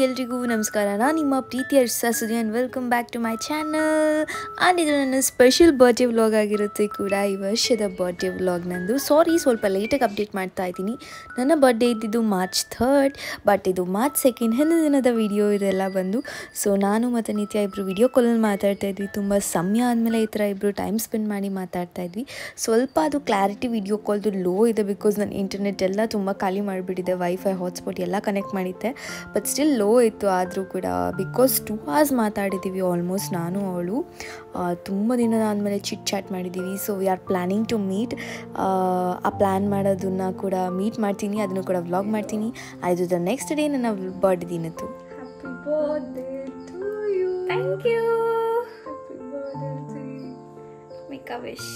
ಎಲ್ರಿಗೂ ನಮಸ್ಕಾರ ನಾನು ನಿಮ್ಮ ಪ್ರೀತಿಯ Sudhi and welcome back to my channel and ಇದು ನನ್ನ ಸ್ಪೆಷಲ್ ಬರ್ಡೇ ವ್ಲಾಗ್ ಆಗಿರುತ್ತೆ ಕೂಡ ಈ ವರ್ಷದ ಬರ್ಡೇ ವ್ಲಾಗ್ ನಂದು ಸಾರಿ ಸ್ವಲ್ಪ ಲೇಟಾಗಿ ಅಪ್ಡೇಟ್ ಮಾಡ್ತಾ ಇದ್ದೀನಿ ನನ್ನ ಬರ್ಡೇ ಇದ್ದಿದ್ದು ಮಾರ್ಚ್ ಥರ್ಡ್ ಬಟ್ ಇದು ಮಾರ್ಚ್ ಸೆಕೆಂಡ್ ಹಿಂದಿನ ದಿನದ ವಿಡಿಯೋ ಇದೆಲ್ಲ ಬಂದು ಸೊ ನಾನು ಮತ್ತು ನಿತ್ಯ ಇಬ್ಬರು ವಿಡಿಯೋ ಕಾಲಲ್ಲಿ ಮಾತಾಡ್ತಾ ಇದ್ವಿ ತುಂಬ ಸಮಯ ಆದಮೇಲೆ ಈ ಥರ ಇಬ್ಬರು ಟೈಮ್ ಸ್ಪೆಂಡ್ ಮಾಡಿ ಮಾತಾಡ್ತಾ ಇದ್ವಿ ಸ್ವಲ್ಪ ಅದು ಕ್ಲಾರಿಟಿ ವಿಡಿಯೋ ಕಾಲ್ದು ಲೋ ಇದೆ ಬಿಕಾಸ್ ನನ್ನ ಇಂಟರ್ನೆಟ್ ಎಲ್ಲ ತುಂಬ ಖಾಲಿ ಮಾಡಿಬಿಟ್ಟಿದೆ ವೈಫೈ ಹಾಟ್ಸ್ಪಾಟ್ ಎಲ್ಲ ಕನೆಕ್ಟ್ ಮಾಡಿದ್ದೆ ಬಟ್ ಸ್ಟಿಲ್ ಲೋ ಇತ್ತು ಆದರೂ ಕೂಡ ಬಿಕಾಸ್ ಟೂ ಅವರ್ಸ್ ಮಾತಾಡಿದ್ದೀವಿ ಆಲ್ಮೋಸ್ಟ್ ನಾನು ಅವಳು ತುಂಬ ದಿನ ಆದಮೇಲೆ ಚಿಟ್ ಚಾಟ್ ಮಾಡಿದ್ದೀವಿ so we are planning to meet ಆ ಪ್ಲ್ಯಾನ್ ಮಾಡೋದನ್ನು ಕೂಡ ಮೀಟ್ ಮಾಡ್ತೀನಿ ಅದನ್ನು ಕೂಡ ವ್ಲಾಗ್ ಮಾಡ್ತೀನಿ ಅದು ದ ನೆಕ್ಸ್ಟ್ ಡೇ ನನ್ನ ಬರ್ಡೇ ದಿನದ್ದು Happy birthday to you. Thank you Happy birthday. Make a wish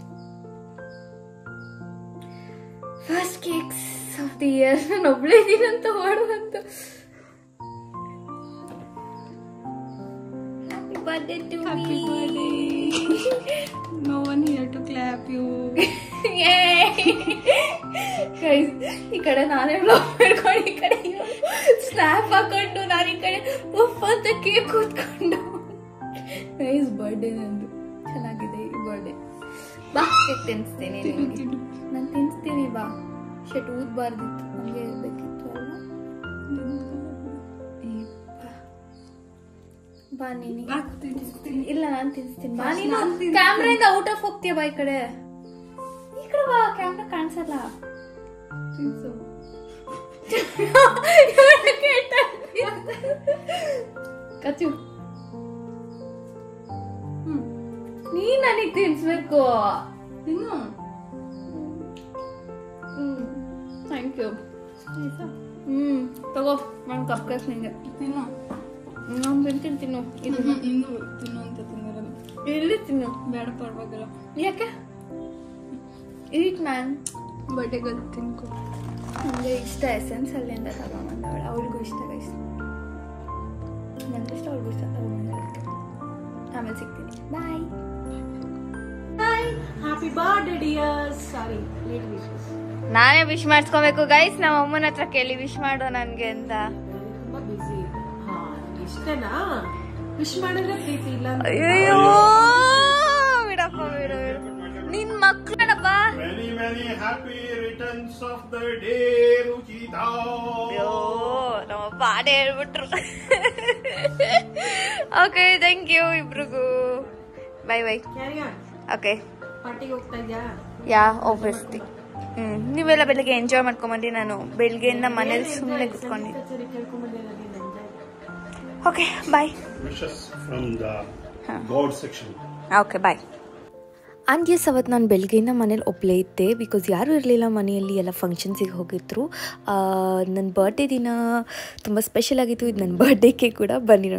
first cakes of the year ನಾನು ಒಬ್ಳೇ ಇದ್ದೀನಂತ ಮಾಡುವಂತ happy birthday to Happy birthday. No one here to clap you. ಈ ಕಡೆ ನಾನೇ blog ಮಾಡ್ಕೊಂಡು ಈ ಕಡೆ ಸ್ನ್ಯಾಪ್ ಹಾಕೊಂಡು ನಾನು ಈ ಕಡೆ ಉಫ್ ಅಂತ ಕೇಕ್ ಕೂತ್ಕೊಂಡು ನೈಸ್ ಬರ್ಡೇ ನಂದು ಚೆನ್ನಾಗಿದೆ ಈ ಬರ್ಡೇ ಬಾ ಕೇಕ್ ತಿನ್ನಿಸ್ತೀನಿ ನಿನಗೆ ನಾನು ತಿನ್ನಿಸ್ತೀನಿ ಬಾ ಶಟ್ ಊದ್ಬಾರ್ದಿತ್ತು ನಮಗೆ ಇರಬೇಕಿತ್ತು ಅಲ್ವಾ ಏ, ಬಾ. ಬಾ ನೀನು ಇಲ್ಲ ನಾನು ತಿನ್ನಿಸ್ತೀನಿ ಬಾ First ನೀನು ನಾನ್ ತಿನ್ನಿಸ್ತೀನಿ. ಕ್ಯಾಮ್ರಾಯಿಂದ ಔಟ್ ಆಫ್ ಹೋಗ್ತೀಯ ಬಾ ಈ ಕಡೆ ಈ ಕಡೆ ಬಾ ಕ್ಯಾಮ್ರಾ ಕಾಣಿಸಲ್ಲ ತಿನ್ಸು. ಕಚ್ಚು ಹ್ಮ್. ನೀ ನನಗ್ ತಿನ್ಸ್ಬೇಕು ತಿನ್ನು. ಥ್ಯಾಂಕ್ ಯು ಹ್ಮ್ ತಗೋ ನಾನು ಕಪ್ ಕೇಕ್ ನಿಂಗೆ ತಿನ್ನು. ನಾನು ತಿಂತೀನಿ ತಿನ್ನು ಇದು ಹ್ಮ್, ಇನ್ನು ತಿನ್ನು ಅಂತ ತಿನ್ನಿರೋದು. ಇಲ್ಲಿ ತಿನ್ನು ಬೇಡ ಪರವಾಗಿಲ್ಲ ಯಾಕೆ ಈಟ್ ಮ್ಯಾನ್ ಬರ್ಡೇಗಲ್ ತಿನ್ಕೊ ನನಗೆ ಇಷ್ಟ ಎಸೆನ್ಸ್ ಅಲ್ಲಿಂದ ತಗೊಂಬಂದವಳು ಅವಳಿಗೂ ಇಷ್ಟ ಗೈಸ್ ನನಗೆ ಇಷ್ಟ ಅವಳಿಗೂ ಇಷ್ಟ ತಗೊಂಬಂದವಳು ಆಮೇಲೆ ಸಿಗ್ತೀನಿ bye bye happy birthday dear sorry late wishes ನಾನೇ ವಿಶ್ ಮಾಡಿಸ್ಕೋಬೇಕು ಗೈಸ್ ನಮ್ಮ ಅಮ್ಮನ ಹತ್ರ ಕೇಳಿ ವಿಶ್ ಮಾಡು ನನ್ಗೆ ಅಂತ ತುಂಬಾ ಬಿಸಿ ಹಾ ಇಷ್ಟೇನಾ ವಿಶ್ ಮಾಡಿದ್ರೆ ಪ್ರೀತಿ ಇಲ್ಲ ಅಂತ. ಅಯ್ಯೋ ಬಿಡಪ್ಪ ಬಿಡು ಬಿಡು ನಿನ್ ಮಕ್ಳಪ್ಪ Many, many happy returns of the day, Ruchita. ಅಯ್ಯೋ ನಮ್ಮ ಪಾಡೆ ಹೇಳ್ಬಿಟ್ರು ಓಕೆ ಥ್ಯಾಂಕ್ ಯು ಇಬ್ರಿಗೂ bye bye Carry on. Okay ಪಾರ್ಟಿಗೆ ಹೋಗ್ತಾ ಇದ್ಯಾ ಯಾ ಆಬ್ವಿಯಸ್ಲಿ ಹ್ಮ್ ನೀವೆಲ್ಲ ಬೆಳಗ್ಗೆ ಎಂಜಾಯ್ ಮಾಡ್ಕೊಂಬಂದು ನಾನು ಬೆಳಗ್ಗೆಯಿಂದ ಮನೇಲಿ ಸುಮ್ಮನೆ ಕುತ್ಕೊಂಡಿದ್ದೆ ಕಚೇರಿ ಕೇಳ್ಕೊಂಬಂದಿಲ್ಲ ನೀನು enjoy okay bye Wishes from the God section. Okay bye and yes ಅವತ್ತು ನಾನು ಬೆಳಗ್ಗೆಯಿಂದ ಮನೇಲಿ ಒಬ್ಬಳೇ ಇದ್ದೆ ಬಿಕಾಸ್ ಯಾರೂ ಇರಲಿಲ್ಲ ಮನೆಯಲ್ಲಿ ಎಲ್ಲ ಫಂಕ್ಷನ್ಸಿಗೆ ಹೋಗಿದ್ರು ನನ್ನ ಬರ್ಡೇ ದಿನ ತುಂಬ ಸ್ಪೆಷಲ್ ಆಗಿತ್ತು ಇದು ನನ್ನ ಬರ್ಡೇಗೆ ಕೂಡ ಬನ್ನಿರೋಣ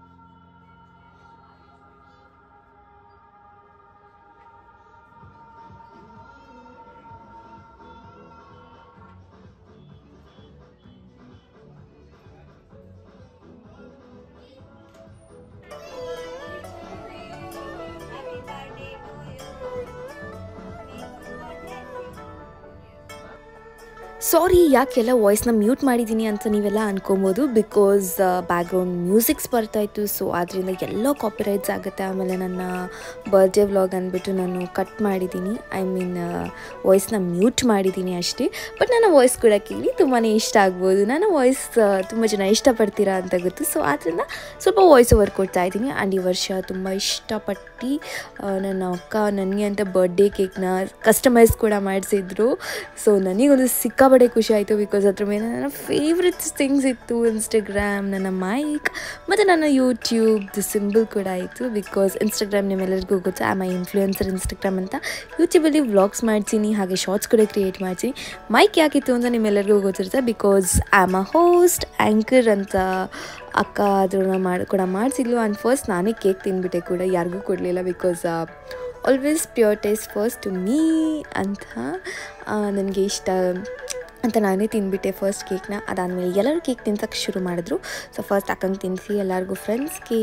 ಸಾರಿ ಯಾಕೆಲ್ಲ ವಾಯ್ಸ್ನ ಮ್ಯೂಟ್ ಮಾಡಿದ್ದೀನಿ ಅಂತ ನೀವೆಲ್ಲ ಅನ್ಕೊಬೋದು ಬಿಕಾಸ್ ಬ್ಯಾಕ್ಗ್ರೌಂಡ್ ಮ್ಯೂಸಿಕ್ಸ್ ಬರ್ತಾಯಿತ್ತು ಸೊ ಅದರಿಂದ ಎಲ್ಲ ಕಾಪಿರೈಟ್ಸ್ ಆಗುತ್ತೆ ಆಮೇಲೆ ನನ್ನ ಬರ್ಡೇ ವ್ಲಾಗ್ ಅಂದ್ಬಿಟ್ಟು ನಾನು ಕಟ್ ಮಾಡಿದ್ದೀನಿ ಐ ಮೀನ್ ವಾಯ್ಸ್ನ ಮ್ಯೂಟ್ ಮಾಡಿದ್ದೀನಿ ಅಷ್ಟೇ ಬಟ್ ನನ್ನ ವಾಯ್ಸ್ ಕೂಡ ಕೇಳಿ ತುಂಬಾ ಇಷ್ಟ ಆಗ್ಬೋದು ನನ್ನ ವಾಯ್ಸ್ ತುಂಬ ಜನ ಇಷ್ಟಪಡ್ತೀರಾ ಅಂತ ಗೊತ್ತು ಸೊ ಆದ್ದರಿಂದ ಸ್ವಲ್ಪ ವಾಯ್ಸ್ ಓವರ್ ಕೊಡ್ತಾ ಇದ್ದೀನಿ ಆ್ಯಂಡ್ ಈ ವರ್ಷ ತುಂಬ ಇಷ್ಟಪಟ್ಟು ಆ, ನನ್ನ ಅಕ್ಕ ನನಗೆ ಅಂತ ಬರ್ಡೇ ಕೇಕ್ನ ಕಸ್ಟಮೈಸ್ ಕೂಡ ಮಾಡಿಸಿದ್ರು ಸೊ ನನಗೊಂದು ಸಿಕ್ಕಾಪಟ್ಟೆ ಖುಷಿ ಆಯಿತು ಬಿಕಾಸ್ ಅದ್ರ ಮೇಲೆ ನನ್ನ ಫೇವ್ರೆಟ್ ಥಿಂಗ್ಸ್ ಇತ್ತು ಇನ್ಸ್ಟಾಗ್ರಾಮ್ ನನ್ನ ಮೈಕ್ ಮತ್ತು ನನ್ನ ಯೂಟ್ಯೂಬ್ ದ ಸಿಂಬಲ್ ಕೂಡ ಆಯಿತು ಬಿಕಾಸ್ ಇನ್ಸ್ಟಾಗ್ರಾಮ್ ನಿಮ್ಮೆಲ್ಲರಿಗೂ ಗೊತ್ತು ಆಮ್ ಐ ಇನ್ಫ್ಲೂಯೆನ್ಸರ್ ಇನ್ಸ್ಟಾಗ್ರಾಮ್ ಅಂತ ಯೂಟ್ಯೂಬಲ್ಲಿ ವ್ಲಾಗ್ಸ್ ಮಾಡ್ತೀನಿ ಹಾಗೆ ಶಾರ್ಟ್ಸ್ ಕೂಡ ಕ್ರಿಯೇಟ್ ಮಾಡ್ತೀನಿ ಮೈಕ್ ಯಾಕಿತ್ತು ಅಂತ ನಿಮ್ಮೆಲ್ಲರಿಗೂ ಗೊತ್ತಿರುತ್ತೆ because um a host anchor ಅಂತ ಅಕ್ಕ ಅದನ್ನ ಮಾಡಿ ಕೂಡ ಮಾಡಿಸಿದ್ಲು ಆ್ಯಂಡ್ ಫಸ್ಟ್ ನಾನೇ ಕೇಕ್ ತಿಂದ್ಬಿಟ್ಟೆ ಕೂಡ ಯಾರಿಗೂ ಕೊಡಲಿಲ್ಲ because always pure taste first to me ಅಂತ ನನಗೆ ಇಷ್ಟ ಅಂತ ನಾನೇ ತಿಂದ್ಬಿಟ್ಟೆ ಫಸ್ಟ್ ಕೇಕ್ನ ಅದಾದಮೇಲೆ ಎಲ್ಲರೂ ಕೇಕ್ ತಿನ್ಸೋಕ್ಕೆ ಶುರು ಮಾಡಿದ್ರು ಸೊ ಫಸ್ಟ್ ಅಕ್ಕಂಗೆ ತಿನ್ನಿಸಿ ಎಲ್ಲರಿಗೂ ಫ್ರೆಂಡ್ಸ್ಗೆ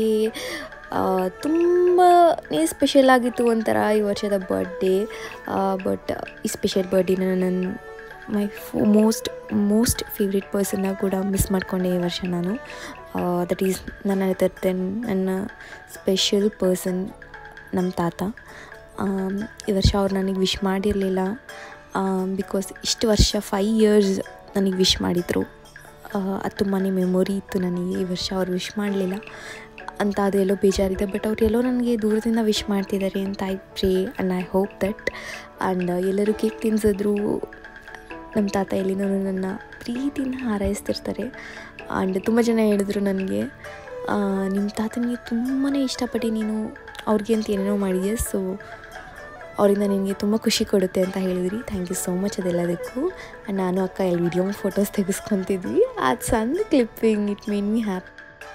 ತುಂಬಾ ಸ್ಪೆಷಲ್ ಆಗಿತ್ತು ಒಂಥರ ಈ ವರ್ಷದ ಬರ್ಡೇ ಬಟ್ ಈ ಸ್ಪೆಷಲ್ ಬರ್ಡೇನ ನನ್ನ ಮೈ ಫೋ ಮೋಸ್ಟ್ ಮೋಸ್ಟ್ ಫೇವ್ರೆಟ್ ಪರ್ಸನ್ನ ಕೂಡ ಮಿಸ್ ಮಾಡಿಕೊಂಡೆ ಈ ವರ್ಷ ನಾನು ದಟ್ ಈಸ್ ನನ್ನ ಜೊತೆ ನನ್ನ ಸ್ಪೆಷಲ್ ಪರ್ಸನ್ ನಮ್ಮ ತಾತ ಆಮ್, ಈ ವರ್ಷ ಅವ್ರು ನನಗೆ ವಿಶ್ ಮಾಡಿರಲಿಲ್ಲ ಬಿಕಾಸ್ ಇಷ್ಟು ವರ್ಷ ಫೈ ಇಯರ್ಸ್ ನನಗೆ ವಿಶ್ ಮಾಡಿದರು ಅದು ತುಂಬಾ ಮೆಮೊರಿ ಇತ್ತು ನನಗೆ ಈ ವರ್ಷ ಅವ್ರು ವಿಶ್ ಮಾಡಲಿಲ್ಲ ಅಂತ ಅದೆಲ್ಲೋ ಬೇಜಾರಿದೆ ಬಟ್ ಅವ್ರು ಎಲ್ಲೋ ನನಗೆ ದೂರದಿಂದ ವಿಶ್ ಮಾಡ್ತಿದ್ದಾರೆ ಅಂತ I pray and I hope that and ಎಲ್ಲರೂ ಕೇಕ್ ತಿನ್ಸಿದ್ರು ನಮ್ಮ ತಾತ ಎಲ್ಲಿನೂ ನನ್ನ ಪ್ರೀತಿನ ಹಾರೈಸ್ತಿರ್ತಾರೆ ಆ್ಯಂಡ್ ತುಂಬ ಜನ ಹೇಳಿದ್ರು ನನಗೆ ನಿಮ್ಮ ತಾತನಿಗೆ ತುಂಬಾ ಇಷ್ಟಪಟ್ಟು ನೀನು ಅವ್ರಿಗೆ ಅಂತ ಏನೇನೋ ಮಾಡಿದೆ ಸೊ ಅವರಿಂದ ನಿನಗೆ ತುಂಬ ಖುಷಿ ಕೊಡುತ್ತೆ ಅಂತ ಹೇಳಿದ್ರಿ ಥ್ಯಾಂಕ್ ಯು ಸೋ ಮಚ್ ಅದೆಲ್ಲದಕ್ಕೂ ಆ್ಯಂಡ್ ನಾನು ಅಕ್ಕ ಎಲ್ಲಿ ವಿಡಿಯೋ ಫೋಟೋಸ್ ತೆಗೆಸ್ಕೊತಿದ್ವಿ ಅದು ಸಣ್ಣ clipping it made me happy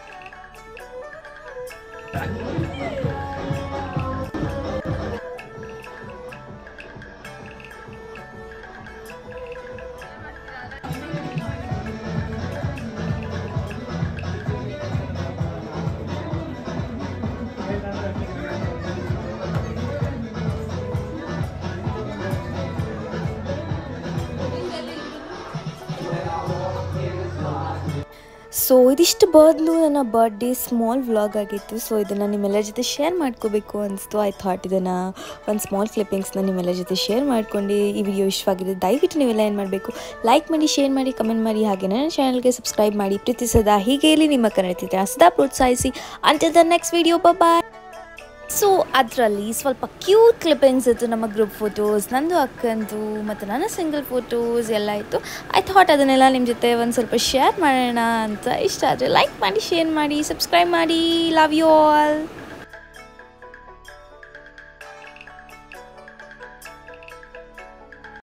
so ಇದಿಷ್ಟು ಬದಲು ನನ್ನ ಬರ್ಡೇ ಸ್ಮಾಲ್ ವ್ಲಾಗ್ ಆಗಿತ್ತು ಸೊ ಇದನ್ನು ನಿಮ್ಮೆಲ್ಲರ ಜೊತೆ ಶೇರ್ ಮಾಡ್ಕೋಬೇಕು ಅನಿಸ್ತು ಐ ಥಾಟ್ ಇದನ್ನು ಒಂದು ಸ್ಮಾಲ್ ಕ್ಲಿಪ್ಪಿಂಗ್ಸ್ನ ನಿಮ್ಮೆಲ್ಲರ ಜೊತೆ ಶೇರ್ ಮಾಡ್ಕೊಂಡು ಈ ವಿಡಿಯೋ ಇಷ್ಟವಾಗಿದೆ ದಯವಿಟ್ಟು ನೀವೆಲ್ಲ ಏನು ಮಾಡಬೇಕು ಲೈಕ್ ಮಾಡಿ ಶೇರ್ ಮಾಡಿ ಕಮೆಂಟ್ ಮಾಡಿ ಹಾಗೆ ನನ್ನ ಚಾನಲ್ಗೆ ಸಬ್ಸ್ಕ್ರೈಬ್ ಮಾಡಿ ಪ್ರೀತಿಸದ ಹೀಗೆ ಇಲ್ಲಿ ನಿಮ್ಮ ಕನ್ನಡ ಚಿತ್ರ ಸದಾ ಪ್ರೋತ್ಸಾಹಿಸಿ until the next video bye so ಅದರಲ್ಲಿ ಸ್ವಲ್ಪ ಕ್ಯೂಟ್ ಕ್ಲಿಪ್ಪಿಂಗ್ಸ್ ಇತ್ತು ನಮ್ಮ ಗ್ರೂಪ್ ಫೋಟೋಸ್ ನಂದು ಅಕ್ಕಂದು ಮತ್ತು ನನ್ನ ಸಿಂಗಲ್ ಫೋಟೋಸ್ ಎಲ್ಲ ಇತ್ತು ಐ ಥಾಟ್ ಅದನ್ನೆಲ್ಲ ನಿಮ್ಮ ಜೊತೆ ಒಂದು ಸ್ವಲ್ಪ ಶೇರ್ ಮಾಡೋಣ ಅಂತ ಇಷ್ಟ ಆದರೆ ಲೈಕ್ ಮಾಡಿ ಶೇರ್ ಮಾಡಿ ಸಬ್ಸ್ಕ್ರೈಬ್ ಮಾಡಿ ಲವ್ ಯು ಆಲ್